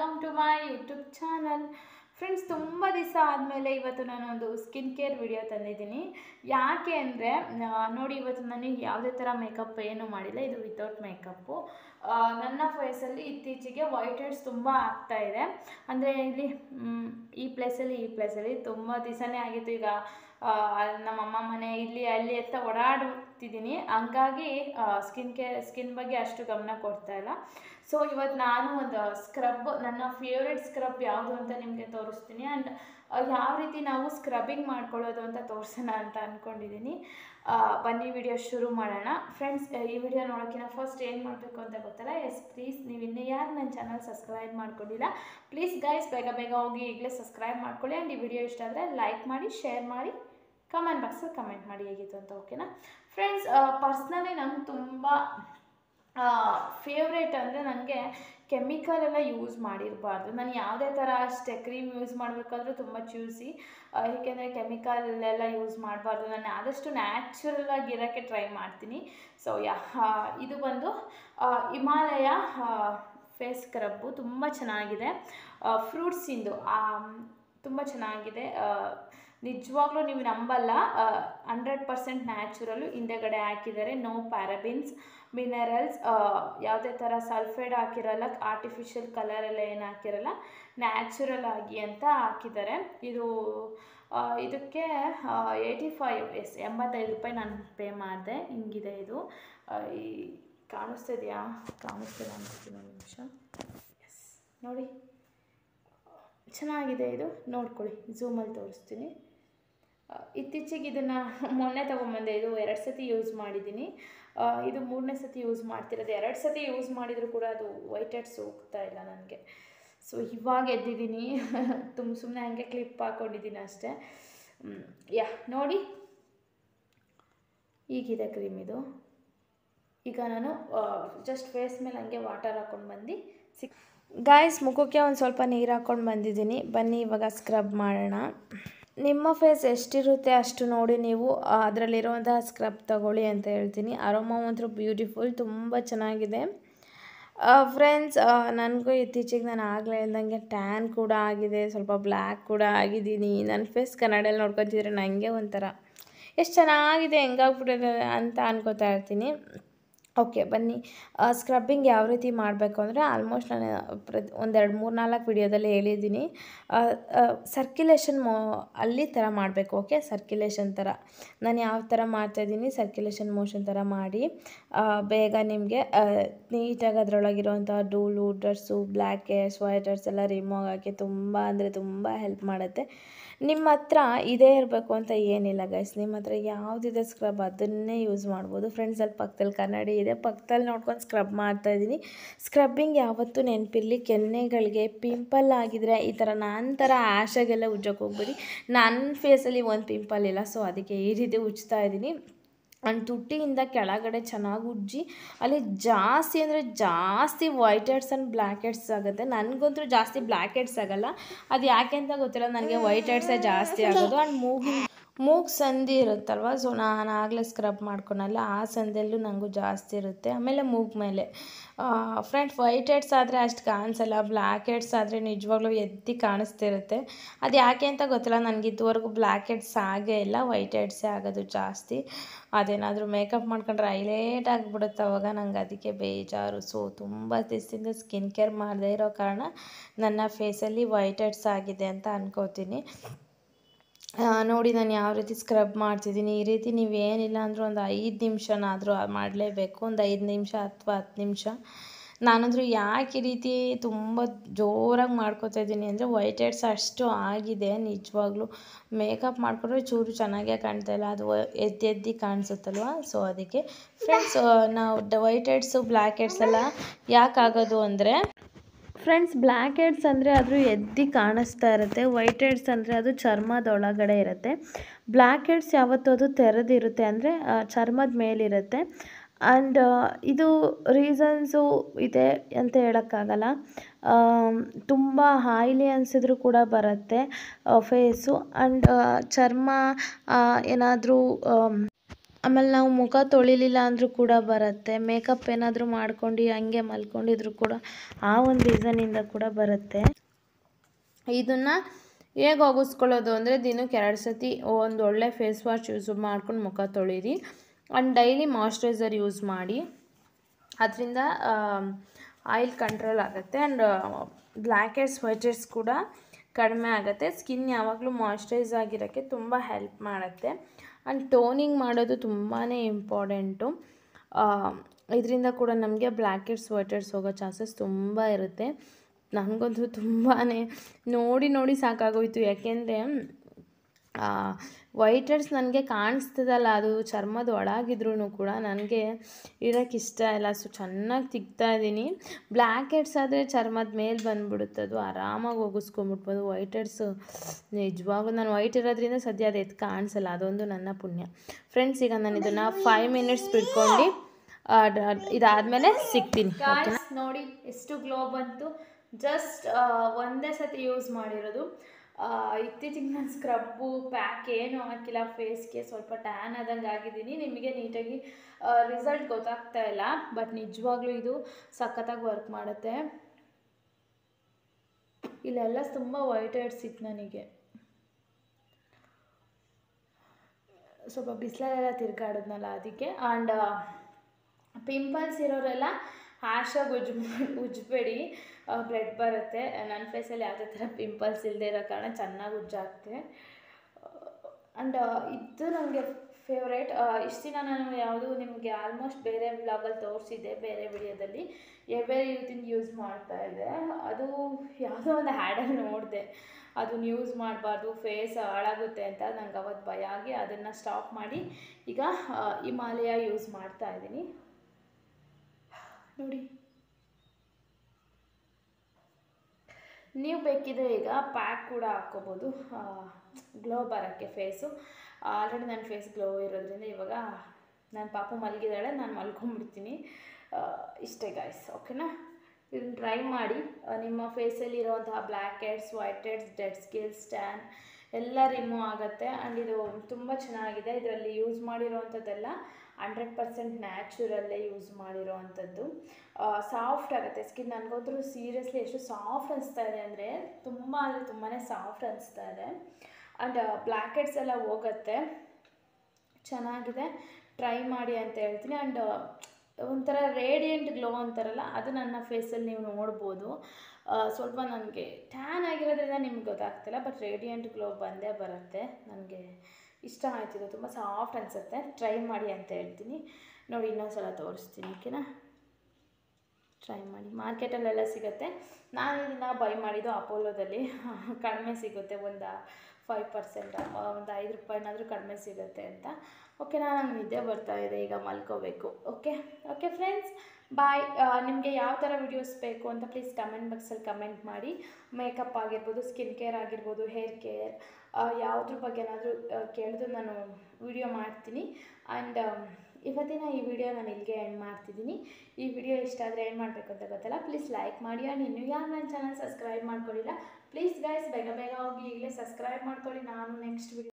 welcome to my YouTube channel friends ತುಂಬ ದಿವಸ ಆದಮೇಲೆ ಇವತ್ತು ನಾನೊಂದು ಸ್ಕಿನ್ ಕೇರ್ ವಿಡಿಯೋ ತಂದಿದ್ದೀನಿ ಯಾಕೆ ಅಂದರೆ ನೋಡಿ ಇವತ್ತು ನನಗೆ ಯಾವುದೇ ಥರ ಮೇಕಪ್ ಏನು ಮಾಡಿಲ್ಲ ಇದು ವಿತೌಟ್ ಮೇಕಪ್ಪು ನನ್ನ ಫೇಸಲ್ಲಿ ಇತ್ತೀಚೆಗೆ ವೈಟ್ ಹೆಡ್ಸ್ ತುಂಬ ಆಗ್ತಾ ಇದೆ ಅಂದರೆ ಇಲ್ಲಿ ಮ್, ಈ ಪ್ಲೇಸಲ್ಲಿ ಈ ಪ್ಲೇಸಲ್ಲಿ ತುಂಬ ದಿವಸನೇ ಆಗಿತ್ತು ಈಗ ಆ, ನಮ್ಮಮ್ಮ ಮನೆ ಇಲ್ಲಿ ಅಲ್ಲಿ ಅಂತ ಓಡಾಡ್ತಿದ್ದೀನಿ ಹಂಗಾಗಿ ಸ್ಕಿನ್ ಕೇರ್ ಸ್ಕಿನ್ ಬಗ್ಗೆ ಅಷ್ಟು ಗಮನ ಕೊಡ್ತಾ ಇಲ್ಲ ಸೊ ಇವತ್ತು ನಾನು ಒಂದು ಸ್ಕ್ರಬ್ ನನ್ನ ಫೇವ್ರೆಟ್ ಸ್ಕ್ರಬ್ ಯಾವುದು ಅಂತ ನಿಮಗೆ ತೋರಿಸ್ತೀನಿ ಆ್ಯಂಡ್ ಯಾವ ರೀತಿ ನಾವು ಸ್ಕ್ರಬ್ಬಿಂಗ್ ಮಾಡ್ಕೊಳ್ಳೋದು ಅಂತ ತೋರಿಸೋಣ ಅಂತ ಅಂದ್ಕೊಂಡಿದ್ದೀನಿ ಆ, ಬನ್ನಿ ವಿಡಿಯೋ ಶುರು ಮಾಡೋಣ ಫ್ರೆಂಡ್ಸ್ ಈ ವಿಡಿಯೋ ನೋಡೋಕ್ಕಿಂತ ಫಸ್ಟ್ ಏನು ಮಾಡಬೇಕು ಅಂತ ಗೊತ್ತಲ್ಲ ಎಸ್ ಪ್ಲೀಸ್ ನೀವು ಇನ್ನೂ ಯಾರು ನನ್ನ ಚಾನಲ್ ಸಬ್ಸ್ಕ್ರೈಬ್ ಮಾಡ್ಕೊಂಡಿಲ್ಲ ಪ್ಲೀಸ್ ಗೈಸ್ ಬೇಗ ಬೇಗ ಹೋಗಿ ಈಗಲೇ ಸಬ್ಸ್ಕ್ರೈಬ್ ಮಾಡ್ಕೊಳ್ಳಿ ಆ್ಯಂಡ್ ಈ ವಿಡಿಯೋ ಇಷ್ಟ ಆದರೆ ಲೈಕ್ ಮಾಡಿ ಶೇರ್ ಮಾಡಿ ಕಮೆಂಟ್ ಬಾಕ್ಸಲ್ಲಿ ಕಮೆಂಟ್ ಮಾಡಿ ಹೇಗಿತ್ತು ಅಂತ ಓಕೆನಾ ಫ್ರೆಂಡ್ಸ್ ಪರ್ಸ್ನಲಿ ನಂಗೆ ತುಂಬ ಫೇವ್ರೇಟ್ ಅಂದರೆ ನನಗೆ ಕೆಮಿಕಲ್ ಎಲ್ಲ ಯೂಸ್ ಮಾಡಿರಬಾರ್ದು ನಾನು ಯಾವುದೇ ಥರ ಅಷ್ಟೇ ಕ್ರೀಮ್ ಯೂಸ್ ಮಾಡಬೇಕಾದ್ರೂ ತುಂಬ ಚೂಸಿ ಏಕೆಂದರೆ ಕೆಮಿಕಲ್ ಎಲ್ಲ ಯೂಸ್ ಮಾಡಬಾರ್ದು ನಾನು ಆದಷ್ಟು ನ್ಯಾಚುರಲ್ ಆಗಿರೋಕ್ಕೆ ಟ್ರೈ ಮಾಡ್ತೀನಿ ಸೊ ಯಾ ಇದು ಬಂದು ಹಿಮಾಲಯ ಫೇಸ್ ಸ್ಕ್ರಬ್ಬು ತುಂಬ ಚೆನ್ನಾಗಿದೆ ಫ್ರೂಟ್ಸಿಂದು ತುಂಬ ಚೆನ್ನಾಗಿದೆ ನಿಜವಾಗ್ಲೂ ನೀವು ನಂಬಲ್ಲ ಹಂಡ್ರೆಡ್ ಪರ್ಸೆಂಟ್ ನ್ಯಾಚುರಲು ಹಿಂದೆಗಡೆ ಹಾಕಿದ್ದಾರೆ ನೋ ಪ್ಯಾರಬಿನ್ಸ್ ಮಿನರಲ್ಸ್ ಯಾವುದೇ ಥರ ಸಲ್ಫೇಡ್ ಹಾಕಿರಲ್ಲ ಆರ್ಟಿಫಿಷಿಯಲ್ ಕಲರ್ ಎಲ್ಲ ಏನು ಹಾಕಿರಲ್ಲ ನ್ಯಾಚುರಲ್ ಆಗಿ ಅಂತ ಹಾಕಿದ್ದಾರೆ ಇದು ಆ, ಇದಕ್ಕೆ ಏಯ್ಟಿ ಫೈವ್ ಎಸ್ ಎಂಬತ್ತೈದು ರೂಪಾಯಿ ನಾನು ಪೇ ಮಾಡಿದೆ ಹಿಂಗಿದೆ ಇದು ಆ, ಈ ಕಾಣಿಸ್ತಿದೆಯಾ ಕಾಣಿಸ್ತಿಲ್ಲ ಅನ್ಸ್ತೀನಿ ಒಂದು ನಿಮಿಷ ಎಸ್ ನೋಡಿ ಚೆನ್ನಾಗಿದೆ ಇದು ನೋಡ್ಕೊಳ್ಳಿ ಝೂಮಲ್ಲಿ ತೋರಿಸ್ತೀನಿ ಆ, ಇತ್ತೀಚೆಗೆ ಇದನ್ನು ಮೊನ್ನೆ ತೊಗೊಂಬಂದೆ ಇದು ಎರಡು ಸತಿ ಯೂಸ್ ಮಾಡಿದ್ದೀನಿ ಆ, ಇದು ಮೂರನೇ ಸತಿ ಯೂಸ್ ಮಾಡ್ತಿರೋದು ಎರಡು ಸತಿ ಯೂಸ್ ಮಾಡಿದರೂ ಕೂಡ ಅದು ವೈಟ್ ಹೆಡ್ಸ್ ಹೋಗ್ತಾ ಇಲ್ಲ ನನಗೆ ಸೊ ಇವಾಗ ಎದ್ದಿದ್ದೀನಿ ತುಂಬ ಸುಮ್ಮನೆ ಹಂಗೆ ಕ್ಲಿಪ್ ಹಾಕ್ಕೊಂಡಿದ್ದೀನಿ ಅಷ್ಟೇ ಮ್, ಯಾ ನೋಡಿ ಈಗಿದೆ ಕ್ರೀಮ್ ಇದು ಈಗ ನಾನು ಜಸ್ಟ್ ಫೇಸ್ ಮೇಲೆ ಹಂಗೆ ವಾಟರ್ ಹಾಕ್ಕೊಂಡು ಬಂದು ಸಿಕ್ ಗಾಯ್ಸ್ ಮುಖಕ್ಕೆ ಒಂದು ಸ್ವಲ್ಪ ನೀರು ಹಾಕ್ಕೊಂಡು ಬಂದಿದ್ದೀನಿ ಬನ್ನಿ ಇವಾಗ ಸ್ಕ್ರಬ್ ಮಾಡೋಣ ನಿಮ್ಮ ಫೇಸ್ ಎಷ್ಟಿರುತ್ತೆ ಅಷ್ಟು ನೋಡಿ ನೀವು ಅದರಲ್ಲಿರುವಂತಹ ಸ್ಕ್ರಬ್ ತಗೊಳ್ಳಿ ಅಂತ ಹೇಳ್ತೀನಿ ಅರೋಮಾ ಮಾತ್ರ ಬ್ಯೂಟಿಫುಲ್ ತುಂಬ ಚೆನ್ನಾಗಿದೆ ಫ್ರೆಂಡ್ಸ್ ನನಗೂ ಇತ್ತೀಚೆಗೆ ನಾನು ಆಗಲೇ ಹೇಳ್ದಂಗೆ ಟ್ಯಾನ್ ಕೂಡ ಆಗಿದೆ ಸ್ವಲ್ಪ ಬ್ಲ್ಯಾಕ್ ಕೂಡ ಆಗಿದ್ದೀನಿ ನನ್ನ ಫೇಸ್ ಕನ್ನಡಲ್ಲಿ ನೋಡ್ಕೊತಿದ್ರೆ ನನಗೆ ಒಂಥರ ಎಷ್ಟು ಚೆನ್ನಾಗಿದೆ ಹೆಂಗಾಗ್ಬಿಟ್ಟಿದೆ ಅಂತ ಅನ್ಕೋತಾ ಇರ್ತೀನಿ ಓಕೆ ಬನ್ನಿ ಸ್ಕ್ರಬ್ಬಿಂಗ್ ಯಾವ ರೀತಿ ಮಾಡಬೇಕು ಅಂದರೆ ಆಲ್ಮೋಸ್ಟ್ ನಾನು ಪ್ರತಿ ಒಂದೆರಡು ಮೂರು ನಾಲ್ಕು ವಿಡಿಯೋದಲ್ಲಿ ಹೇಳಿದ್ದೀನಿ ಸರ್ಕ್ಯುಲೇಷನ್ ಮೋ ಅಲ್ಲಿ ಥರ ಮಾಡಬೇಕು ಓಕೆ ಸರ್ಕ್ಯುಲೇಷನ್ ಥರ ನಾನು ಯಾವ ಥರ ಮಾಡ್ತಾಯಿದ್ದೀನಿ ಸರ್ಕ್ಯುಲೇಷನ್ ಮೋಷನ್ ಥರ ಮಾಡಿ ಆ, ಬೇಗ ನಿಮಗೆ ನೀಟಾಗಿ ಅದರೊಳಗಿರುವಂಥ ಡೂಲು dress black hairs white hairs ಎಲ್ಲ ರಿಮೂವ್ ಆಗೋಕ್ಕೆ ತುಂಬ ಅಂದರೆ ತುಂಬ ಹೆಲ್ಪ್ ಮಾಡುತ್ತೆ ನಿಮ್ಮ ಹತ್ರ ಇದೇ ಇರಬೇಕು ಅಂತ ಏನಿಲ್ಲ ಗೈಸ್ ನಿಮ್ಮ ಹತ್ರ ಯಾವುದಿದೆ ಸ್ಕ್ರಬ್ ಅದನ್ನೇ ಯೂಸ್ ಮಾಡ್ಬೋದು ಫ್ರೆಂಡ್ಸ್ ಅಲ್ಲಿ ಪಕ್ಕದಲ್ಲಿ ಕನ್ನಡಿ ಇದೆ ಪಕ್ಕದಲ್ಲಿ ನೋಡ್ಕೊಂಡು ಸ್ಕ್ರಬ್ ಮಾಡ್ತಾ ಇದ್ದೀನಿ ಸ್ಕ್ರಬ್ಬಿಂಗ್ ಯಾವತ್ತೂ ನೆನಪಿರಲಿ ಕೆನ್ನೆಗಳಿಗೆ ಪಿಂಪಲ್ ಆಗಿದ್ರೆ ಈ ಥರ ನನ್ನ ಥರ ಆಶಾಗೆಲ್ಲ ಉಜ್ಜೋಕೆ ಹೋಗ್ಬೇಡಿ ನನ್ನ ಫೇಸಲ್ಲಿ ಒಂದು ಪಿಂಪಲ್ ಇಲ್ಲ ಸೊ ಅದಕ್ಕೆ ಈ ರೀತಿ ಉಜ್ತಾ ಇದ್ದೀನಿ ಆ್ಯಂಡ್ ತುಟಿಯಿಂದ ಕೆಳಗಡೆ ಚೆನ್ನಾಗಿ ಉಜ್ಜಿ ಅಲ್ಲಿ ಜಾಸ್ತಿ ಅಂದರೆ ಜಾಸ್ತಿ white heads and black heads ಆಗುತ್ತೆ ನನಗಂತೂ ಜಾಸ್ತಿ ಬ್ಲ್ಯಾಕ್ ಹೆಡ್ಸ್ ಆಗಲ್ಲ ಅದು ಯಾಕೆ ಅಂತ ಗೊತ್ತಿಲ್ಲ ನನಗೆ ವೈಟ್ ಹೆಡ್ಸೇ ಜಾಸ್ತಿ ಆಗೋದು ಆ್ಯಂಡ್ ಮೂಗಿನ ಮೂಗು ಸಂಧಿ ಇರುತ್ತಲ್ವ ಸೊ ನಾನು ಆಗಲೇ ಸ್ಕ್ರಬ್ ಮಾಡ್ಕೊಳಲ್ಲ ಆ ಸಂಧಿಯಲ್ಲೂ ನನಗೂ ಜಾಸ್ತಿ ಇರುತ್ತೆ ಆಮೇಲೆ ಮೂಗು ಮೇಲೆ ಫ್ರೆಂಡ್ಸ್ ವೈಟ್ ಹೆಡ್ಸ್ ಆದರೆ ಅಷ್ಟು ಕಾಣಿಸಲ್ಲ ಬ್ಲ್ಯಾಕ್ ಹೆಡ್ಸ್ ಆದರೆ ನಿಜವಾಗ್ಲೂ ಎದ್ದು ಕಾಣಿಸ್ತಿರುತ್ತೆ ಅದು ಯಾಕೆ ಅಂತ ಗೊತ್ತಿಲ್ಲ ನನಗೆ ಇದುವರೆಗೂ ಬ್ಲ್ಯಾಕ್ ಹೆಡ್ಸ್ ಆಗೇ ಇಲ್ಲ ವೈಟ್ ಹೆಡ್ಸೇ ಆಗೋದು ಜಾಸ್ತಿ ಅದೇನಾದರೂ ಮೇಕಪ್ ಮಾಡ್ಕೊಂಡ್ರೆ ಹೈಲೈಟ್ ಆಗಿಬಿಡುತ್ತೆ ಅವಾಗ ನಂಗೆ ಅದಕ್ಕೆ ಬೇಜಾರು ಸೊ ತುಂಬ ದಿವಸದಿಂದ ಸ್ಕಿನ್ ಕೇರ್ ಮಾಡದೇ ಇರೋ ಕಾರಣ ನನ್ನ ಫೇಸಲ್ಲಿ ವೈಟ್ ಹೆಡ್ಸ್ ಆಗಿದೆ ಅಂತ ಅನ್ಕೋತೀನಿ ಆ, ನೋಡಿ ನಾನು ಯಾವ ರೀತಿ ಸ್ಕ್ರಬ್ ಮಾಡ್ತಿದ್ದೀನಿ ಈ ರೀತಿ ನೀವೇನಿಲ್ಲ ಅಂದರೂ ಒಂದು ಐದು ನಿಮಿಷನಾದರೂ ಮಾಡಲೇಬೇಕು ಒಂದು ಐದು ನಿಮಿಷ ಅಥವಾ ಹತ್ತು ನಿಮಿಷ ನಾನಂದರೂ ಯಾಕೆ ಈ ರೀತಿ ತುಂಬ ಜೋರಾಗಿ ಮಾಡ್ಕೋತಾ ಇದ್ದೀನಿ ಅಂದರೆ ವೈಟ್ ಹೆಡ್ಸ್ ಅಷ್ಟು ಆಗಿದೆ ನಿಜವಾಗ್ಲೂ ಮೇಕಪ್ ಮಾಡಿಕೊಂಡ್ರೆ ಚೂರು ಚೆನ್ನಾಗೇ ಕಾಣ್ತಾ ಇಲ್ಲ ಅದು ಎದ್ದು ಎದ್ದು ಕಾಣಿಸುತ್ತಲ್ವ ಸೊ ಅದಕ್ಕೆ ಫ್ರೆಂಡ್ಸ್ ನಾವು ವೈಟ್ ಹೆಡ್ಸು ಬ್ಲ್ಯಾಕ್ ಹೆಡ್ಸ್ ಎಲ್ಲ ಯಾಕೆ ಆಗೋದು ಅಂದರೆ ಫ್ರೆಂಡ್ಸ್ ಬ್ಲ್ಯಾಕ್ ಹೆಡ್ಸ್ ಅಂದರೆ ಅದು ಎದ್ದು ಕಾಣಿಸ್ತಾ ಇರುತ್ತೆ ವೈಟ್ ಹೆಡ್ಸ್ ಅಂದರೆ ಅದು ಚರ್ಮದ ಒಳಗಡೆ ಇರುತ್ತೆ ಬ್ಲ್ಯಾಕ್ ಹೆಡ್ಸ್ ಯಾವತ್ತೂ ಅದು ತೆರೆದಿರುತ್ತೆ ಅಂದರೆ ಚರ್ಮದ ಮೇಲಿರುತ್ತೆ ಆ್ಯಂಡ್ ಇದು ರೀಸನ್ಸು ಇದೆ ಅಂತ ಹೇಳೋಕ್ಕಾಗಲ್ಲ ತುಂಬ ಆಯ್ಲಿ ಅನಿಸಿದ್ರು ಕೂಡ ಬರುತ್ತೆ ಫೇಸು ಆ್ಯಂಡ್ ಚರ್ಮ ಏನಾದರೂ ಆಮೇಲೆ ನಾವು ಮುಖ ತೊಳಿಲಿಲ್ಲ ಅಂದರೂ ಕೂಡ ಬರುತ್ತೆ ಮೇಕಪ್ ಏನಾದರೂ ಮಾಡ್ಕೊಂಡು ಹಂಗೆ ಮಲ್ಕೊಂಡಿದ್ರು ಕೂಡ ಆ ಒಂದು ರೀಸನಿಂದ ಕೂಡ ಬರುತ್ತೆ ಇದನ್ನು ಹೇಗೆ ಒಗಿಸ್ಕೊಳ್ಳೋದು ಅಂದರೆ ದಿನಕ್ಕೆ ಎರಡು ಸತಿ ಒಂದು ಒಳ್ಳೆ ಫೇಸ್ ವಾಶ್ ಯೂಸ್ ಮಾಡ್ಕೊಂಡು ಮುಖ ತೊಳೀರಿ ಆ್ಯಂಡ್ ಡೈಲಿ ಮಾಯ್ಶ್ಚರೈಸರ್ ಯೂಸ್ ಮಾಡಿ ಅದರಿಂದ ಆಯಿಲ್ ಕಂಟ್ರೋಲ್ ಆಗುತ್ತೆ and black heads white heads ಕೂಡ ಕಡಿಮೆ ಆಗುತ್ತೆ ಸ್ಕಿನ್ ಯಾವಾಗಲೂ ಮಾಯ್ಶ್ಚರೈಸ್ ಆಗಿರೋಕ್ಕೆ ತುಂಬ ಹೆಲ್ಪ್ ಮಾಡುತ್ತೆ ಆ್ಯಂಡ್ ಟೋನಿಂಗ್ ಮಾಡೋದು ತುಂಬಾ ಇಂಪಾರ್ಟೆಂಟು ಇದರಿಂದ ಕೂಡ ನಮಗೆ ಬ್ಲ್ಯಾಕ್ ಹೆಡ್ಸ್ ವೈಟ್ ಹೆಡ್ಸ್ ಹೋಗೋ ಚಾನ್ಸಸ್ ತುಂಬ ಇರುತ್ತೆ ನನಗಂತೂ ತುಂಬಾ ನೋಡಿ ನೋಡಿ ಸಾಕಾಗೋಯ್ತು ಯಾಕೆಂದರೆ ವೈಟ್ ಹೆಡ್ಸ್ ನನಗೆ ಕಾಣಿಸ್ತದಲ್ಲ ಅದು ಚರ್ಮದ ಒಳಗಿದ್ರೂ ಕೂಡ ನನಗೆ ಇರೋಕ್ಕೆ ಇಷ್ಟ ಇಲ್ಲ ಸೊ ಚೆನ್ನಾಗಿ ತಿಕ್ತಾ ಇದ್ದೀನಿ ಬ್ಲ್ಯಾಕ್ ಹೆಡ್ಸ್ ಆದರೆ ಚರ್ಮದ ಮೇಲೆ ಬಂದುಬಿಡುತ್ತೆ ಅದು ಆರಾಮಾಗಿ ಒಗಿಸ್ಕೊಂಬಿಡ್ಬೋದು ವೈಟ್ ಹೆಡ್ಸ್ ನಿಜವಾಗೂ ನಾನು ವೈಟ್ ಇರೋದ್ರಿಂದ ಸದ್ಯ ಅದು ಎದ್ದು ಕಾಣಿಸಲ್ಲ ಅದೊಂದು ನನ್ನ ಪುಣ್ಯ ಫ್ರೆಂಡ್ಸ್ ಈಗ ನಾನು ಇದನ್ನು ಫೈವ್ ಮಿನಿಟ್ಸ್ ಬಿಟ್ಕೊಂಡು ಇದಾದಮೇಲೆ ಸಿಗ್ತೀನಿ ಓಕೆನಾ ನೋಡಿ ಎಷ್ಟು ಗ್ಲೋ ಬಂತು ಜಸ್ಟ್ ಒಂದೇ ಸತಿ ಯೂಸ್ ಮಾಡಿರೋದು ಇತ್ತೀಚೆಗೆ ನಾನು ಸ್ಕ್ರಬ್ಬು ಪ್ಯಾಕ್ ಏನೂ ಹಾಕಿಲ್ಲ ಫೇಸ್ಗೆ ಸ್ವಲ್ಪ ಟ್ಯಾನ್ ಆದಂಗೆ ಆಗಿದ್ದೀನಿ ನಿಮಗೆ ನೀಟಾಗಿ ರಿಸಲ್ಟ್ ಗೊತ್ತಾಗ್ತಾ ಇಲ್ಲ ಬಟ್ ನಿಜವಾಗ್ಲೂ ಇದು ಸಖತ್ತಾಗಿ ವರ್ಕ್ ಮಾಡುತ್ತೆ ಇಲ್ಲೆಲ್ಲ ತುಂಬ ವೈಟ್ ಹೆಡ್ಸ್ ಇತ್ತು ನನಗೆ ಸ್ವಲ್ಪ ಬಿಸಿಲಲ್ಲೆಲ್ಲ ತಿರ್ಗಾಡಿದ್ನಲ್ಲ ಅದಕ್ಕೆ ಆ್ಯಂಡ್ ಪಿಂಪಲ್ಸ್ ಇರೋರೆಲ್ಲ ಹ್ಯಾಶಾಗಿ ಉಜ್ ಉಜ್ಬೇಡಿ ಬ್ಲಡ್ ಬರುತ್ತೆ ನನ್ನ ಫೇಸಲ್ಲಿ ಯಾವುದೇ ಥರ ಪಿಂಪಲ್ಸ್ ಇಲ್ಲದೆ ಇರೋ ಕಾರಣ ಚೆನ್ನಾಗಿ ಉಜ್ಜಾಗ್ತೆ ಆ್ಯಂಡ್ ಇದು ನನಗೆ ಫೇವ್ರೇಟ್ ಇಷ್ಟು ದಿನ ನಾನು ಯಾವುದು ನಿಮಗೆ ಆಲ್ಮೋಸ್ಟ್ ಬೇರೆ ಬ್ಲಾಗಲ್ಲಿ ತೋರಿಸಿದ್ದೆ ಬೇರೆ ವಿಡಿಯೋದಲ್ಲಿ ಎವರ್ ಯೂತಿಂದ ಯೂಸ್ ಮಾಡ್ತಾ ಇದ್ದೆ ಅದು ಯಾವುದೋ ಒಂದು ಹ್ಯಾಡಲ್ಲಿ ನೋಡಿದೆ ಅದನ್ನ ಯೂಸ್ ಮಾಡಬಾರ್ದು ಫೇಸ್ ಹಾಳಾಗುತ್ತೆ ಅಂತ ನಂಗೆ ಅವತ್ತು ಭಯ ಆಗಿ ಅದನ್ನು ಸ್ಟಾಪ್ ಮಾಡಿ ಈಗ ಹಿಮಾಲಯ ಯೂಸ್ ಮಾಡ್ತಾ ಇದ್ದೀನಿ ನೋಡಿ ನೀವು ಬೇಕಿದ್ರೆ ಈಗ ಪ್ಯಾಕ್ ಕೂಡ ಹಾಕ್ಕೋಬೋದು ಗ್ಲೋ ಬರೋಕ್ಕೆ ಫೇಸು ಆಲ್ರೆಡಿ ನನ್ನ ಫೇಸ್ ಗ್ಲೋ ಇರೋದ್ರಿಂದ ಇವಾಗ ನನ್ನ ಪಾಪು ಮಲಗಿದ್ದಾಳೆ ನಾನು ಮಲ್ಕೊಂಡ್ಬಿಡ್ತೀನಿ ಇಷ್ಟೇ ಗಾಯ್ಸ್ ಓಕೆನಾ ಇದನ್ನು ಟ್ರೈ ಮಾಡಿ ನಿಮ್ಮ ಫೇಸಲ್ಲಿ ಇರುವಂತಹ black heads white heads dead skills tan ಎಲ್ಲ ರಿಮೂವ್ ಆಗುತ್ತೆ ಆ್ಯಂಡ್ ಇದು ತುಂಬ ಚೆನ್ನಾಗಿದೆ ಇದರಲ್ಲಿ ಯೂಸ್ ಮಾಡಿರೋವಂಥದ್ದೆಲ್ಲ ಹಂಡ್ರೆಡ್ ಪರ್ಸೆಂಟ್ ನ್ಯಾಚುರಲ್ಲೇ ಯೂಸ್ ಮಾಡಿರೋವಂಥದ್ದು ಸಾಫ್ಟ್ ಆಗುತ್ತೆ ಸ್ಕಿನ್ ನನಗಂತೂ ಸೀರಿಯಸ್ಲಿ ಎಷ್ಟು ಸಾಫ್ಟ್ ಅನಿಸ್ತಾ ಇದೆ ಅಂದರೆ ತುಂಬ ಅಂದರೆ ತುಂಬಾ ಸಾಫ್ಟ್ ಅನಿಸ್ತಾ ಇದೆ ಆ್ಯಂಡ್ ಬ್ಲ್ಯಾಕ್ ಹೆಡ್ಸ್ ಎಲ್ಲ ಹೋಗುತ್ತೆ ಚೆನ್ನಾಗಿದೆ ಟ್ರೈ ಮಾಡಿ ಅಂತ ಹೇಳ್ತೀನಿ ಆ್ಯಂಡ್ ಒಂಥರ ರೇಡಿಯಂಟ್ ಗ್ಲೋ ಅಂತಾರಲ್ಲ ಅದು ನನ್ನ ಫೇಸಲ್ಲಿ ನೀವು ನೋಡ್ಬೋದು ಸ್ವಲ್ಪ ನನಗೆ ಟ್ಯಾನ್ ಆಗಿರೋದ್ರಿಂದ ನಿಮ್ಗೆ ಗೊತ್ತಾಗ್ತಿಲ್ಲ ಬಟ್ ರೇಡಿಯಂಟ್ ಗ್ಲೋ ಬಂದೇ ಬರುತ್ತೆ ನನಗೆ ಇಷ್ಟ ಆಯ್ತಿದೆ ತುಂಬ ಸಾಫ್ಟ್ ಅನಿಸುತ್ತೆ ಟ್ರೈ ಮಾಡಿ ಅಂತ ಹೇಳ್ತೀನಿ ನೋಡಿ ಇನ್ನೊಂದು ಸಲ ತೋರಿಸ್ತೀನಿ ಓಕೆನಾ ಟ್ರೈ ಮಾಡಿ ಮಾರ್ಕೆಟಲ್ಲೆಲ್ಲ ಸಿಗುತ್ತೆ ನಾನು ಇದನ್ನು ಬೈ ಮಾಡಿದ್ದು ಅಪೋಲೋದಲ್ಲಿ ಕಡಿಮೆ ಸಿಗುತ್ತೆ ಒಂದು ಫೈವ್ ಪರ್ಸೆಂಟ್ ಒಂದು ಐದು ರೂಪಾಯಿನಾದರೂ ಕಡಿಮೆ ಸಿಗುತ್ತೆ ಅಂತ ಓಕೆನಾ ನಂಗೆ ನಿದ್ದೆ ಬರ್ತಾ ಇದೆ ಈಗ ಮಲ್ಕೋಬೇಕು ಓಕೆ ಓಕೆ ಫ್ರೆಂಡ್ಸ್ ಬಾಯ್ ನಿಮಗೆ ಯಾವ ಥರ ವೀಡಿಯೋಸ್ ಬೇಕು ಅಂತ ಪ್ಲೀಸ್ ಕಮೆಂಟ್ ಬಾಕ್ಸಲ್ಲಿ ಕಮೆಂಟ್ ಮಾಡಿ ಮೇಕಪ್ ಆಗಿರ್ಬೋದು ಸ್ಕಿನ್ ಕೇರ್ ಆಗಿರ್ಬೋದು ಹೇರ್ ಕೇರ್ ಯಾವುದ್ರ ಬಗ್ಗೆ ಏನಾದರೂ ಕೇಳಿದ್ರು ನಾನು ವಿಡಿಯೋ ಮಾಡ್ತೀನಿ ಆ್ಯಂಡ್ ಇವತ್ತಿನ ಈ ವಿಡಿಯೋ ನಾನು ಇಲ್ಲಿಗೆ ಎಂಡ್ ಮಾಡ್ತಿದ್ದೀನಿ ಈ ವಿಡಿಯೋ ಇಷ್ಟ ಆದರೆ ಏನು ಮಾಡಬೇಕು ಅಂತ ಗೊತ್ತಲ್ಲ ಪ್ಲೀಸ್ ಲೈಕ್ ಮಾಡಿ ಆ್ಯಂಡ್ ಇನ್ನೂ ಯಾರು ನನ್ನ ಚಾನಲ್ ಸಬ್ಸ್ಕ್ರೈಬ್ ಮಾಡ್ಕೊಳ್ಳಿಲ್ಲ ಪ್ಲೀಸ್ ಗೈಸ್ ಬೇಗ ಬೇಗ ಹೋಗಿ ಈಗಲೇ ಸಬ್ಸ್ಕ್ರೈಬ್ ಮಾಡ್ಕೊಳ್ಳಿ ನಾನು ನೆಕ್ಸ್ಟ್ ವಿಡಿಯೋ